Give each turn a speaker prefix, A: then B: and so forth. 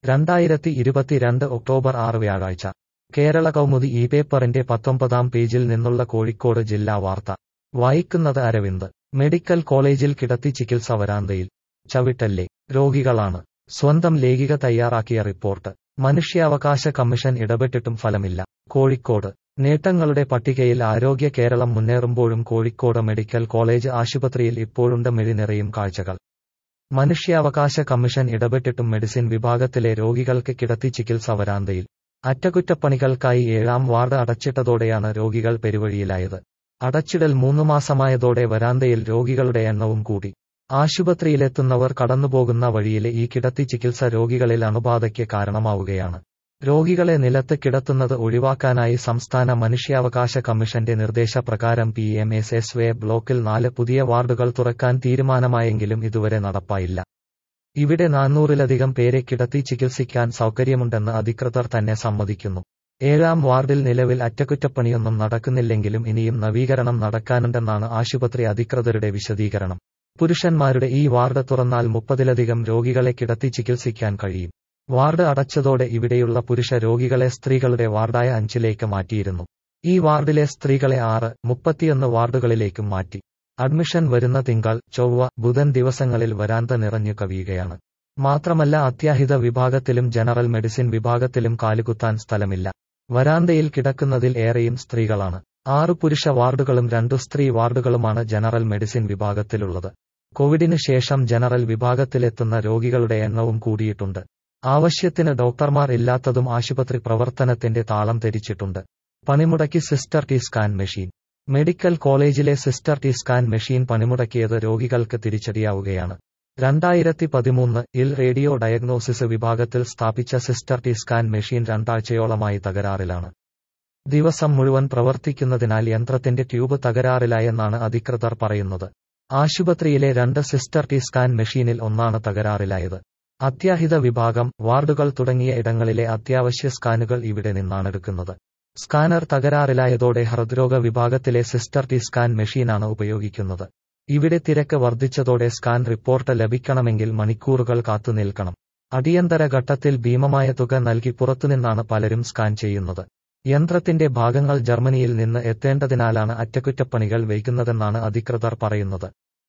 A: രണ്ടായിരത്തി ഇരുപത്തിരണ്ട് ഒക്ടോബർ ആറ് വ്യാഴാഴ്ച കേരള കൗമുദി ഈ പേപ്പറിന്റെ പത്തൊമ്പതാം പേജിൽ നിന്നുള്ള കോഴിക്കോട് ജില്ലാ വാർത്ത വായിക്കുന്നത് അരവിന്ദ് മെഡിക്കൽ കോളേജിൽ കിടത്തി ചികിത്സ വരാന്തയിൽ ചവിട്ടല്ലേ രോഗികളാണ് സ്വന്തം ലേഖിക തയ്യാറാക്കിയ റിപ്പോർട്ട് മനുഷ്യാവകാശ കമ്മീഷൻ ഇടപെട്ടിട്ടും ഫലമില്ല കോഴിക്കോട് നേട്ടങ്ങളുടെ പട്ടികയിൽ ആരോഗ്യ കേരളം മുന്നേറുമ്പോഴും കോഴിക്കോട് മെഡിക്കൽ കോളേജ് ആശുപത്രിയിൽ ഇപ്പോഴുണ്ട് മിഴിനിറയും കാഴ്ചകൾ മനുഷ്യാവകാശ കമ്മീഷൻ ഇടപെട്ടിട്ടും മെഡിസിൻ വിഭാഗത്തിലെ രോഗികൾക്ക് കിടത്തി ചികിത്സ വരാന്തയിൽ അറ്റകുറ്റപ്പണികൾക്കായി ഏഴാം വാർഡ് അടച്ചിട്ടതോടെയാണ് രോഗികൾ പെരുവഴിയിലായത് അടച്ചിടൽ മൂന്നു മാസമായതോടെ വരാന്തയിൽ രോഗികളുടെ എണ്ണവും കൂടി ആശുപത്രിയിലെത്തുന്നവർ കടന്നുപോകുന്ന വഴിയിലെ ഈ കിടത്തി ചികിത്സ രോഗികളിൽ അണുബാധയ്ക്ക് കാരണമാവുകയാണ് രോഗികളെ നിലത്ത് കിടത്തുന്നത് ഒഴിവാക്കാനായി സംസ്ഥാന മനുഷ്യാവകാശ കമ്മീഷന്റെ നിർദ്ദേശപ്രകാരം P M S S Y ബ്ലോക്കിൽ നാല് പുതിയ വാർഡുകൾ തുറക്കാൻ തീരുമാനമായെങ്കിലും ഇതുവരെ നടപ്പായില്ല ഇവിടെ നാനൂറിലധികം പേരെ കിടത്തി ചികിത്സിക്കാൻ സൗകര്യമുണ്ടെന്ന് അധികൃതർ തന്നെ സമ്മതിക്കുന്നു ഏഴാം വാർഡിൽ നിലവിൽ അറ്റകുറ്റപ്പണിയൊന്നും നടക്കുന്നില്ലെങ്കിലും ഇനിയും നവീകരണം നടക്കാനുണ്ടെന്നാണ് ആശുപത്രി അധികൃതരുടെ വിശദീകരണം പുരുഷന്മാരുടെ ഈ വാർഡ് തുറന്നാൽ മുപ്പതിലധികം രോഗികളെ കിടത്തി ചികിത്സിക്കാൻ കഴിയും വാർഡ് അടച്ചതോടെ ഇവിടെയുള്ള പുരുഷ രോഗികളെ സ്ത്രീകളുടെ വാർഡായ അഞ്ചിലേക്ക് മാറ്റിയിരുന്നു ഈ വാർഡിലെ സ്ത്രീകളെ ആറ് മുപ്പത്തിയൊന്ന് വാർഡുകളിലേക്കും മാറ്റി അഡ്മിഷൻ വരുന്ന തിങ്കൾ ചൊവ്വ ബുധൻ ദിവസങ്ങളിൽ വരാന്ത നിറഞ്ഞു കവിയുകയാണ് മാത്രമല്ല അത്യാഹിത വിഭാഗത്തിലും ജനറൽ മെഡിസിൻ വിഭാഗത്തിലും കാലുകുത്താൻ സ്ഥലമില്ല വരാന്തയിൽ കിടക്കുന്നതിൽ ഏറെയും സ്ത്രീകളാണ് ആറ് പുരുഷ വാർഡുകളും രണ്ടു സ്ത്രീ വാർഡുകളുമാണ് ജനറൽ മെഡിസിൻ വിഭാഗത്തിലുള്ളത് കോവിഡിന് ശേഷം ജനറൽ വിഭാഗത്തിലെത്തുന്ന രോഗികളുടെ എണ്ണവും കൂടിയിട്ടുണ്ട് ആവശ്യത്തിന് ഡോക്ടർമാർ ഇല്ലാത്തതും ആശുപത്രി പ്രവർത്തനത്തിന്റെ താളം തെരിച്ചിട്ടുണ്ട് പണിമുടക്കി സിസ്റ്റർ ടി സ്കാൻ മെഷീൻ മെഡിക്കൽ കോളേജിലെ സിസ്റ്റർ ടി സ്കാൻ മെഷീൻ പണിമുടക്കിയത് രോഗികൾക്ക് തിരിച്ചടിയാവുകയാണ് രണ്ടായിരത്തി പതിമൂന്ന് ഇൽ റേഡിയോ ഡയഗ്നോസിസ് വിഭാഗത്തിൽ സ്ഥാപിച്ച സിസ്റ്റർ ടി സ്കാൻ മെഷീൻ രണ്ടാഴ്ചയോളമായി തകരാറിലാണ് ദിവസം മുഴുവൻ പ്രവർത്തിക്കുന്നതിനാൽ യന്ത്രത്തിന്റെ ട്യൂബ് തകരാറിലായെന്നാണ് അധികൃതർ പറയുന്നത് ആശുപത്രിയിലെ രണ്ട് സിസ്റ്റർ ടി സ്കാൻ മെഷീനിൽ ഒന്നാണ് തകരാറിലായത് അത്യാഹിത വിഭാഗം വാർഡുകൾ തുടങ്ങിയ ഇടങ്ങളിലെ അത്യാവശ്യ സ്കാനുകൾ ഇവിടെ നിന്നാണ് എടുക്കുന്നത് സ്കാനർ തകരാറിലായതോടെ ഹൃദ്രോഗ വിഭാഗത്തിലെ സിസ്റ്റർ ടി സ്കാൻ മെഷീനാണ് ഉപയോഗിക്കുന്നത് ഇവിടെ തിരക്ക് വർദ്ധിച്ചതോടെ സ്കാൻ റിപ്പോർട്ട് ലഭിക്കണമെങ്കിൽ മണിക്കൂറുകൾ കാത്തുനിൽക്കണം അടിയന്തര ഘട്ടത്തിൽ ഭീമമായ തുക നൽകി പുറത്തുനിന്നാണ് പലരും സ്കാൻ ചെയ്യുന്നത് യന്ത്രത്തിന്റെ ഭാഗങ്ങൾ ജർമ്മനിയിൽ നിന്ന് എത്തേണ്ടതിനാലാണ് അറ്റകുറ്റപ്പണികൾ വൈകുന്നതെന്നാണ് അധികൃതർ പറയുന്നത്